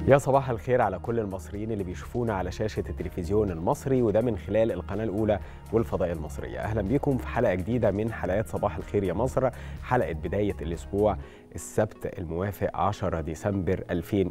يا صباح الخير على كل المصريين اللي بيشوفونا على شاشة التلفزيون المصري وده من خلال القناة الأولى والفضائية المصرية أهلا بكم في حلقة جديدة من حلقات صباح الخير يا مصر حلقة بداية الأسبوع السبت الموافق 10 ديسمبر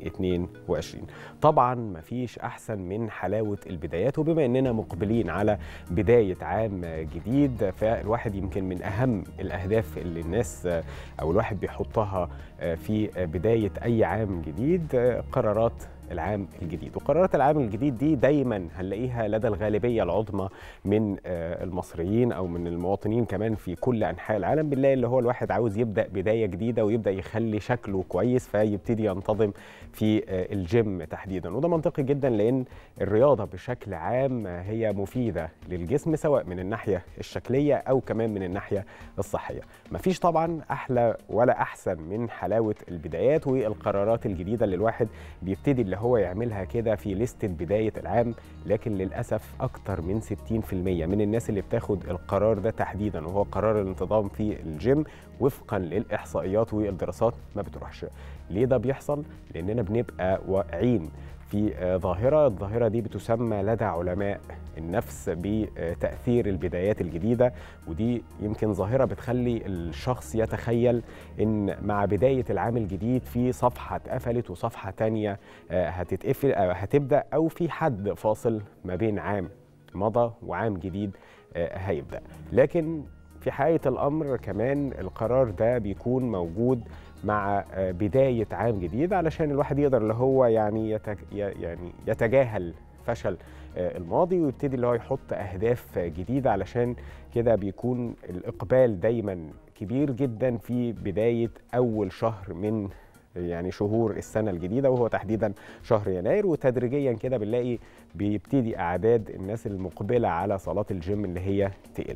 2022 طبعا مفيش أحسن من حلاوة البدايات وبما أننا مقبلين على بداية عام جديد فالواحد يمكن من أهم الأهداف اللي الناس أو الواحد بيحطها في بداية أي عام جديد قرارات العام الجديد وقرارات العام الجديد دي دايما هنلاقيها لدى الغالبية العظمى من المصريين أو من المواطنين كمان في كل أنحاء العالم بنلاقي اللي هو الواحد عاوز يبدأ بداية جديدة ويبدأ يخلي شكله كويس فيبتدي ينتظم في الجيم تحديدا وده منطقي جدا لأن الرياضة بشكل عام هي مفيدة للجسم سواء من الناحية الشكلية أو كمان من الناحية الصحية مفيش طبعا أحلى ولا أحسن من حلاوة البدايات والقرارات الجديدة اللي الواحد بيبتدي اللي هو يعملها كده في لستة بداية العام لكن للأسف أكتر من 60% من الناس اللي بتاخد القرار ده تحديدا وهو قرار الانتظام في الجيم وفقا للإحصائيات والدراسات ما بتروحش ليه ده بيحصل؟ لأننا بنبقى واقعين في ظاهرة الظاهرة دي بتسمى لدى علماء النفس بتأثير البدايات الجديدة ودي يمكن ظاهرة بتخلي الشخص يتخيل إن مع بداية العام الجديد في صفحة اتقفلت وصفحة تانية هتتقفل أو هتبدأ أو في حد فاصل ما بين عام مضى وعام جديد هيبدأ لكن في حقيقة الأمر كمان القرار ده بيكون موجود مع بداية عام جديد علشان الواحد يقدر اللي هو يعني يعني يتجاهل فشل الماضي ويبتدي اللي هو يحط أهداف جديدة علشان كده بيكون الإقبال دايما كبير جدا في بداية أول شهر من يعني شهور السنة الجديدة وهو تحديدا شهر يناير وتدريجيا كده بنلاقي بيبتدي أعداد الناس المقبلة على صلاة الجيم اللي هي تقل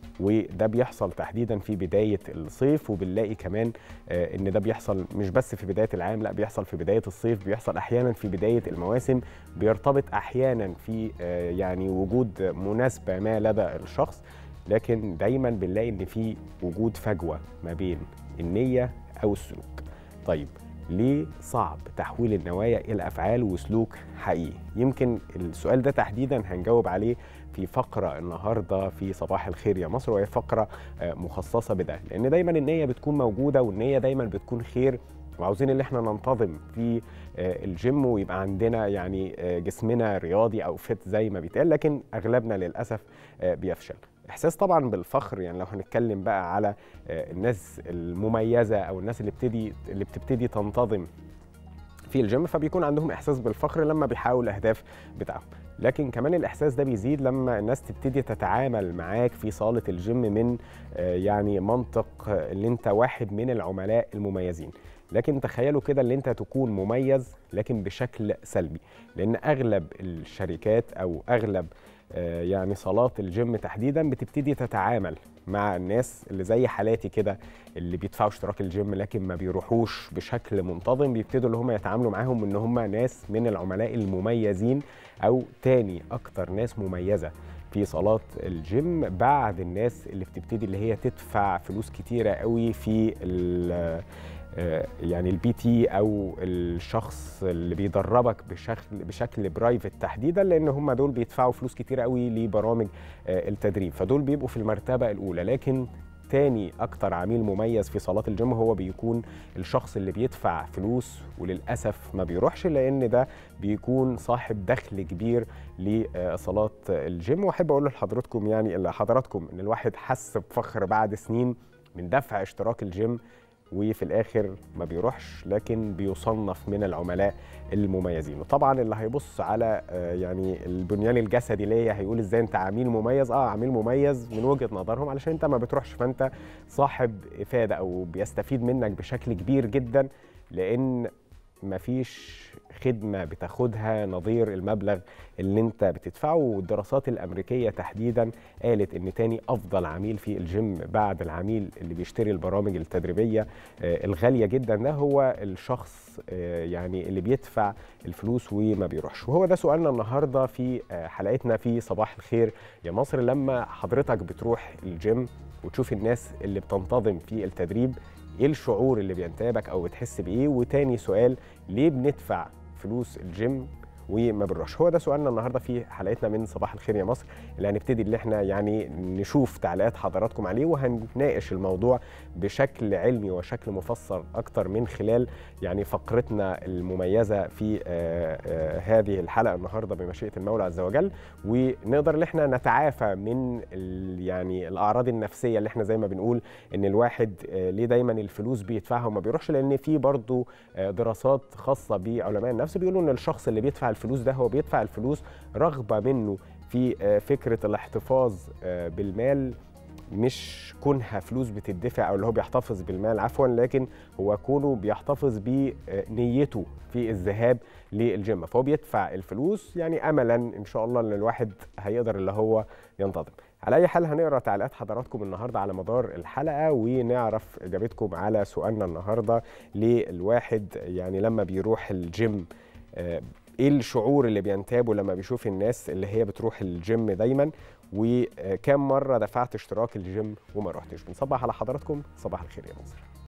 وده بيحصل تحديدا في بدايه الصيف وبنلاقي كمان ان ده بيحصل مش بس في بدايه العام لا بيحصل في بدايه الصيف بيحصل احيانا في بدايه المواسم بيرتبط احيانا في يعني وجود مناسبه ما لدى الشخص لكن دايما بنلاقي ان في وجود فجوه ما بين النيه او السلوك طيب ليه صعب تحويل النوايا الى افعال وسلوك حقيقي يمكن السؤال ده تحديدا هنجاوب عليه في فقرة النهاردة في صباح الخير يا مصر وهي فقرة مخصصة بده لأن دايما النية بتكون موجودة والنية دايما بتكون خير وعاوزين ان احنا ننتظم في الجيم ويبقى عندنا يعني جسمنا رياضي او فت زي ما بيتقال لكن اغلبنا للاسف بيفشل احساس طبعا بالفخر يعني لو هنتكلم بقى على الناس المميزه او الناس اللي بتبتدي اللي بتبتدي تنتظم في الجيم فبيكون عندهم احساس بالفخر لما بيحققوا الاهداف بتاعهم لكن كمان الاحساس ده بيزيد لما الناس تبتدي تتعامل معاك في صاله الجيم من يعني منطق اللي انت واحد من العملاء المميزين لكن تخيلوا كده ان انت تكون مميز لكن بشكل سلبي لان اغلب الشركات او اغلب يعني صالات الجيم تحديدا بتبتدي تتعامل مع الناس اللي زي حالاتي كده اللي بيدفعوا اشتراك الجيم لكن ما بيروحوش بشكل منتظم بيبتدوا اللي هم يتعاملوا معاهم ان هم ناس من العملاء المميزين او تاني اكتر ناس مميزه في صالات الجيم بعد الناس اللي بتبتدي اللي هي تدفع فلوس كتيره قوي في يعني البي تي او الشخص اللي بيدربك بشكل بشكل برايفت تحديدا لان هم دول بيدفعوا فلوس كتير قوي لبرامج التدريب فدول بيبقوا في المرتبه الاولى لكن تاني اكتر عميل مميز في صالات الجيم هو بيكون الشخص اللي بيدفع فلوس وللاسف ما بيروحش لان ده بيكون صاحب دخل كبير لصالات الجيم واحب اقول لحضراتكم يعني لحضراتكم ان الواحد حس بفخر بعد سنين من دفع اشتراك الجيم وفي الاخر ما بيروحش لكن بيصنف من العملاء المميزين وطبعا اللي هيبص على يعني البنيان الجسدي ليا هيقول ازاي انت عميل مميز اه عميل مميز من وجهه نظرهم علشان انت ما بتروحش فانت صاحب افاده او بيستفيد منك بشكل كبير جدا لان مفيش خدمة بتاخدها نظير المبلغ اللي انت بتدفعه والدراسات الأمريكية تحديدا قالت ان تاني أفضل عميل في الجيم بعد العميل اللي بيشتري البرامج التدريبية الغالية جدا ده هو الشخص يعني اللي بيدفع الفلوس وما بيروحش وهو ده سؤالنا النهاردة في حلقتنا في صباح الخير يا مصر لما حضرتك بتروح الجيم وتشوف الناس اللي بتنتظم في التدريب ايه الشعور اللي بينتابك او بتحس بايه وتاني سؤال ليه بندفع فلوس الجيم وما بنروحش هو ده سؤالنا النهارده في حلقتنا من صباح الخير يا مصر اللي هنبتدي اللي احنا يعني نشوف تعليقات حضراتكم عليه وهنناقش الموضوع بشكل علمي وشكل مفصل اكتر من خلال يعني فقرتنا المميزه في آه، آه، هذه الحلقه النهارده بمشيئه المولى عز وجل ونقدر ان احنا نتعافى من ال- يعني الاعراض النفسيه اللي احنا زي ما بنقول ان الواحد آه، ليه دايما الفلوس بيدفعها وما بيروحش لان في برضه آه، دراسات خاصه بعلماء النفس بيقولوا ان الشخص اللي بيدفع الفلوس ده هو بيدفع الفلوس رغبه منه في آه، فكره الاحتفاظ آه، بالمال مش كونها فلوس بتدفع او اللي هو بيحتفظ بالمال عفوا لكن هو كونه بيحتفظ بنيته في الذهاب للجيم فهو بيدفع الفلوس يعني املا ان شاء الله ان الواحد هيقدر اللي هو ينتظم على اي حال هنقرا تعليقات حضراتكم النهارده على مدار الحلقه ونعرف اجابتكم على سؤالنا النهارده للواحد يعني لما بيروح الجيم آه، ايه الشعور اللي بينتابه لما بيشوف الناس اللي هي بتروح الجيم دايما وكم مره دفعت اشتراك الجيم وما رحتش بنصبح على حضراتكم صباح الخير يا مصر